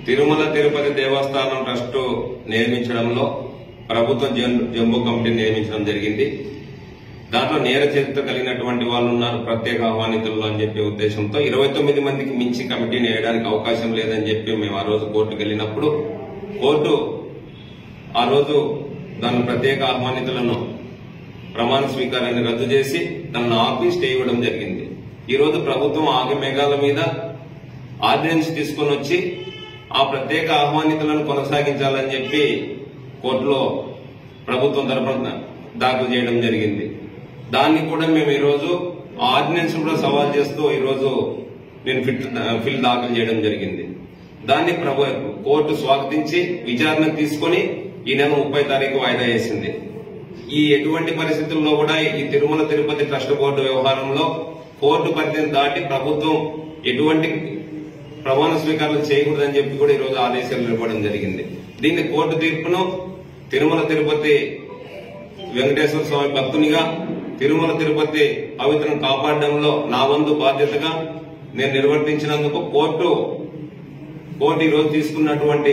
తిరుమల తిరుపతి దేవస్థానం ట్రస్ట్ నిర్మించడంలో ప్రభుత్వం జం- జంబో కమిటీ నియమించడం జరిగింది దాంట్లో నేర చరిత్ర కలిగినటువంటి వాళ్ళు ఉన్నారు ప్రత్యేక ఆహ్వానితులు అని చెప్పే ఉద్దేశంతో ఇరవై తొమ్మిది మందికి మించి కమిటీని వేయడానికి అవకాశం లేదని చెప్పి మేము ఆ రోజు కోర్టుకు వెళ్ళినప్పుడు కోర్టు ఆ రోజు దాని ప్రత్యేక ఆహ్వానితులను ప్రమాణ స్వీకారాన్ని రద్దు చేసి దాన్ని ఆపి స్టే ఇవ్వడం జరిగింది ఈ రోజు ప్రభుత్వం ఆగి మేఘాల మీద ఆర్డినెన్స్ తీసుకొని వచ్చి ఆ ప్రత్యేక ఆహ్వానితులను కొనసాగించాలని చెప్పి కోర్టులో ప్రభుత్వం తరపున దాఖలు చేయడం జరిగింది దాన్ని కూడా మేము ఈరోజు ఆ ఆర్డినెన్స్ కూడా సవాల్ చేస్తూ ఈరోజు నేను ఫిట్ ఫిల్ దాఖలు చేయడం జరిగింది దాన్ని ప్రభు కోర్టు స్వాగతించి విచారణ తీసుకొని ఈ నెల ముప్పై తారీఖు వాయిదా వేసింది ఈ ఎటువంటి పరిస్థితుల్లో కూడా ఈ తిరుమల తిరుపతి ట్రస్ట్ బోర్డు వ్యవహారంలో కోర్టు పరిధిని దాటి ప్రభుత్వం ఎటువంటి ప్రమాణ స్వీకారాలు చేయకూడదని చెప్పి కూడా ఈరోజు ఆదేశాలు ఇవ్వడం జరిగింది దీన్ని కోర్టు తీర్పును తిరుమల తిరుపతి వెంకటేశ్వర స్వామి భక్తునిగా తిరుమల తిరుపతి పవిత్రను కాపాడడంలో నా వంతు బాధ్యతగా నేను నిర్వర్తించినందుకు కోర్టు కోర్టు ఈరోజు తీసుకున్నటువంటి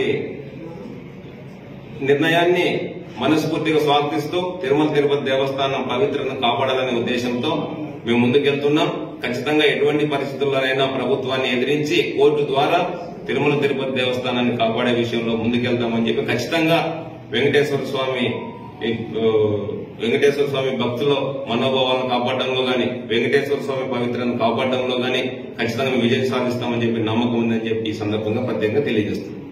నిర్ణయాన్ని మనస్ఫూర్తిగా స్వాగతిస్తూ తిరుమల తిరుపతి దేవస్థానం పవిత్రతను కాపాడాలనే ఉద్దేశంతో మేము ముందుకెళ్తున్నాం ఖచ్చితంగా ఎటువంటి పరిస్థితుల్లోనైనా ప్రభుత్వాన్ని ఎదిరించి కోర్టు ద్వారా తిరుమల తిరుపతి దేవస్థానాన్ని కాపాడే విషయంలో ముందుకెళ్తామని చెప్పి ఖచ్చితంగా వెంకటేశ్వర స్వామి ఈ, ఆ, వెంకటేశ్వర స్వామి భక్తుల మనోభావాలను కాపాడడంలో గాని వెంకటేశ్వర స్వామి పవిత్రను కాపాడడంలో గాని ఖచ్చితంగా విజయం సాధిస్తామని చెప్పి నమ్మకం ఉందని చెప్పి ఈ సందర్భంగా ప్రత్యేకంగా తెలియజేస్తున్నాం